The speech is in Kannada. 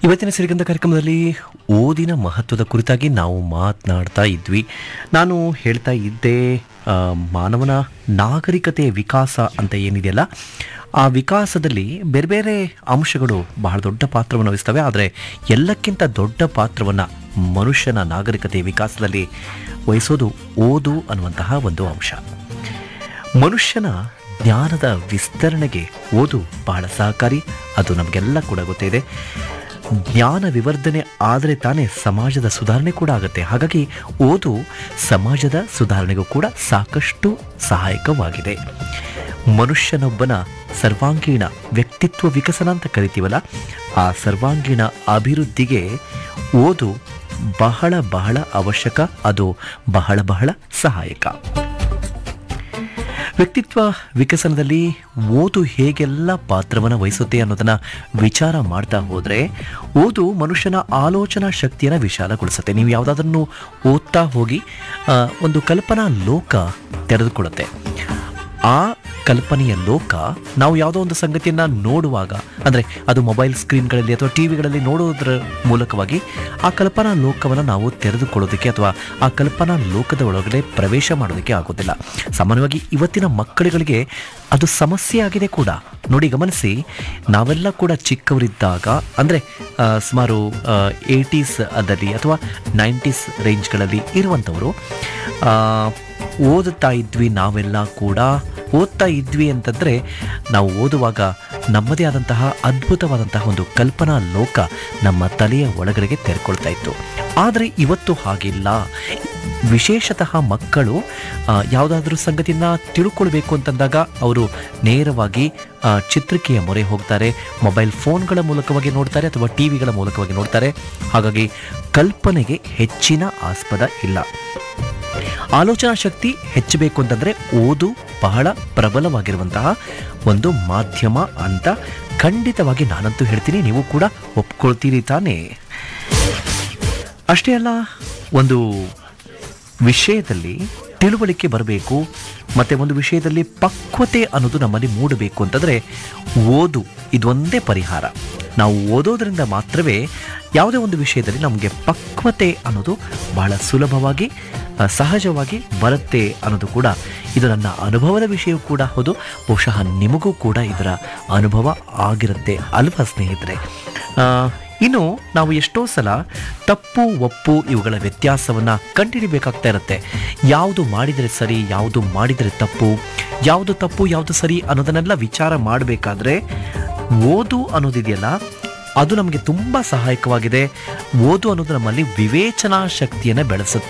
ಇವತ್ತಿನ ಸಿರಿಗಂಧ ಕಾರ್ಯಕ್ರಮದಲ್ಲಿ ಓದಿನ ಮಹತ್ವದ ಕುರಿತಾಗಿ ನಾವು ಮಾತನಾಡ್ತಾ ಇದ್ವಿ ನಾನು ಹೇಳ್ತಾ ಇದ್ದೆ ಆ, ಮಾನವನ ನಾಗರಿಕತೆಯ ವಿಕಾಸ ಅಂತ ಏನಿದೆಯಲ್ಲ ಆ ವಿಕಾಸದಲ್ಲಿ ಬೇರೆ ಬೇರೆ ಅಂಶಗಳು ಬಹಳ ದೊಡ್ಡ ಪಾತ್ರವನ್ನು ವಹಿಸ್ತವೆ ಆದರೆ ಎಲ್ಲಕ್ಕಿಂತ ದೊಡ್ಡ ಪಾತ್ರವನ್ನು ಮನುಷ್ಯನ ನಾಗರಿಕತೆಯ ವಿಕಾಸದಲ್ಲಿ ವಹಿಸೋದು ಓದು ಅನ್ನುವಂತಹ ಒಂದು ಅಂಶ ಮನುಷ್ಯನ ಜ್ಞಾನದ ವಿಸ್ತರಣೆಗೆ ಓದು ಬಹಳ ಸಹಕಾರಿ ಅದು ನಮಗೆಲ್ಲ ಕೂಡ ಗೊತ್ತಿದೆ ಜ್ಞಾನ ವಿವರ್ಧನೆ ಆದರೆ ತಾನೇ ಸಮಾಜದ ಸುಧಾರಣೆ ಕೂಡ ಆಗುತ್ತೆ ಹಾಗಾಗಿ ಓದು ಸಮಾಜದ ಸುಧಾರಣೆಗೂ ಕೂಡ ಸಾಕಷ್ಟು ಸಹಾಯಕವಾಗಿದೆ ಮನುಷ್ಯನೊಬ್ಬನ ಸರ್ವಾಂಗೀಣ ವ್ಯಕ್ತಿತ್ವ ವಿಕಸನ ಅಂತ ಕರಿತೀವಲ್ಲ ಆ ಸರ್ವಾಂಗೀಣ ಅಭಿವೃದ್ಧಿಗೆ ಓದು ಬಹಳ ಬಹಳ ಅವಶ್ಯಕ ಅದು ಬಹಳ ಬಹಳ ಸಹಾಯಕ ವ್ಯಕ್ತಿತ್ವ ವಿಕಸನದಲ್ಲಿ ಓದು ಹೇಗೆಲ್ಲ ಪಾತ್ರವನ್ನು ವಹಿಸುತ್ತೆ ಅನ್ನೋದನ್ನ ವಿಚಾರ ಮಾಡ್ತಾ ಹೋದ್ರೆ ಓದು ಮನುಷ್ಯನ ಆಲೋಚನಾ ಶಕ್ತಿಯನ್ನು ವಿಶಾಲಗೊಳಿಸುತ್ತೆ ನೀವು ಯಾವುದಾದ್ರೂ ಓದ್ತಾ ಹೋಗಿ ಆ, ಒಂದು ಕಲ್ಪನಾ ಲೋಕ ತೆರೆದುಕೊಳ್ಳುತ್ತೆ ಆ ಕಲ್ಪನೆಯ ಲೋಕ ನಾವು ಯಾವುದೋ ಒಂದು ಸಂಗತಿಯನ್ನು ನೋಡುವಾಗ ಅಂದರೆ ಅದು ಮೊಬೈಲ್ ಸ್ಕ್ರೀನ್ಗಳಲ್ಲಿ ಅಥವಾ ಟಿ ವಿಗಳಲ್ಲಿ ನೋಡೋದ್ರ ಮೂಲಕವಾಗಿ ಆ ಕಲ್ಪನಾ ಲೋಕವನ್ನು ನಾವು ತೆರೆದುಕೊಳ್ಳೋದಕ್ಕೆ ಅಥವಾ ಆ ಕಲ್ಪನಾ ಲೋಕದ ಒಳಗಡೆ ಪ್ರವೇಶ ಮಾಡೋದಕ್ಕೆ ಆಗೋದಿಲ್ಲ ಸಾಮಾನ್ಯವಾಗಿ ಇವತ್ತಿನ ಮಕ್ಕಳುಗಳಿಗೆ ಅದು ಸಮಸ್ಯೆ ಆಗಿದೆ ಕೂಡ ನೋಡಿ ಗಮನಿಸಿ ನಾವೆಲ್ಲ ಕೂಡ ಚಿಕ್ಕವರಿದ್ದಾಗ ಅಂದರೆ ಸುಮಾರು ಏಯ್ಟೀಸ್ ಅದಲ್ಲಿ ಅಥವಾ ನೈಂಟೀಸ್ ರೇಂಜ್ಗಳಲ್ಲಿ ಇರುವಂಥವರು ಆ, ಓದುತ್ತಾ ಇದ್ವಿ ನಾವೆಲ್ಲ ಕೂಡ ಓದ್ತಾ ಇದ್ವಿ ಅಂತಂದರೆ ನಾವು ಓದುವಾಗ ನಮ್ಮದೇ ಆದಂತಹ ಅದ್ಭುತವಾದಂತಹ ಒಂದು ಕಲ್ಪನಾ ಲೋಕ ನಮ್ಮ ತಲೆಯ ಒಳಗಡೆಗೆ ತೆರ್ಕೊಳ್ತಾ ಇತ್ತು ಆದರೆ ಇವತ್ತು ಹಾಗಿಲ್ಲ ವಿಶೇಷತಃ ಮಕ್ಕಳು ಯಾವುದಾದ್ರೂ ಸಂಗತಿನ ತಿಳ್ಕೊಳ್ಬೇಕು ಅಂತಂದಾಗ ಅವರು ನೇರವಾಗಿ ಆ, ಚಿತ್ರಕ್ಕೆಯ ಮೊರೆ ಹೋಗ್ತಾರೆ ಮೊಬೈಲ್ ಫೋನ್ಗಳ ಮೂಲಕವಾಗಿ ನೋಡ್ತಾರೆ ಅಥವಾ ಟಿ ವಿಗಳ ಮೂಲಕವಾಗಿ ನೋಡ್ತಾರೆ ಹಾಗಾಗಿ ಕಲ್ಪನೆಗೆ ಹೆಚ್ಚಿನ ಆಸ್ಪದ ಇಲ್ಲ ಆಲೋಚನಾ ಶಕ್ತಿ ಹೆಚ್ಚಬೇಕು ಅಂತಂದ್ರೆ ಓದು ಬಹಳ ಪ್ರಬಲವಾಗಿರುವಂತಹ ಒಂದು ಮಾಧ್ಯಮ ಅಂತ ಖಂಡಿತವಾಗಿ ನಾನಂತೂ ಹೇಳ್ತೀನಿ ನೀವು ಕೂಡ ಒಪ್ಕೊಳ್ತೀರಿ ತಾನೇ ಅಷ್ಟೇ ಅಲ್ಲ ಒಂದು ವಿಷಯದಲ್ಲಿ ತಿಳುವಳಿಕೆ ಬರಬೇಕು ಮತ್ತೆ ಒಂದು ವಿಷಯದಲ್ಲಿ ಪಕ್ವತೆ ಅನ್ನೋದು ನಮ್ಮಲ್ಲಿ ಮೂಡಬೇಕು ಅಂತಂದ್ರೆ ಓದು ಇದೊಂದೇ ಪರಿಹಾರ ನಾವು ಓದೋದ್ರಿಂದ ಮಾತ್ರವೇ ಯಾವುದೇ ಒಂದು ವಿಷಯದಲ್ಲಿ ನಮಗೆ ಪಕ್ವತೆ ಅನ್ನೋದು ಬಹಳ ಸುಲಭವಾಗಿ ಆ, ಸಹಜವಾಗಿ ಬರುತ್ತೆ ಅನ್ನೋದು ಕೂಡ ಇದು ನನ್ನ ಅನುಭವದ ವಿಷಯ ಕೂಡ ಹೌದು ಬಹುಶಃ ನಿಮಗೂ ಕೂಡ ಇದರ ಅನುಭವ ಆಗಿರುತ್ತೆ ಅಲ್ವಾ ಸ್ನೇಹಿತರೆ ಆ, ಇನ್ನು ನಾವು ಎಷ್ಟೋ ಸಲ ತಪ್ಪು ಒಪ್ಪು ಇವುಗಳ ವ್ಯತ್ಯಾಸವನ್ನು ಕಂಡುಹಿಡಿಬೇಕಾಗ್ತಾ ಇರುತ್ತೆ ಯಾವುದು ಮಾಡಿದರೆ ಸರಿ ಯಾವುದು ಮಾಡಿದರೆ ತಪ್ಪು ಯಾವುದು ತಪ್ಪು ಯಾವುದು ಸರಿ ಅನ್ನೋದನ್ನೆಲ್ಲ ವಿಚಾರ ಮಾಡಬೇಕಾದ್ರೆ ಓದು ಅನ್ನೋದಿದೆಯಲ್ಲ ಅದು ನಮಗೆ ತುಂಬ ಸಹಾಯಕವಾಗಿದೆ ಓದು ಅನ್ನೋದು ನಮ್ಮಲ್ಲಿ ವಿವೇಚನಾ ಶಕ್ತಿಯನ್ನು ಬೆಳೆಸುತ್ತೆ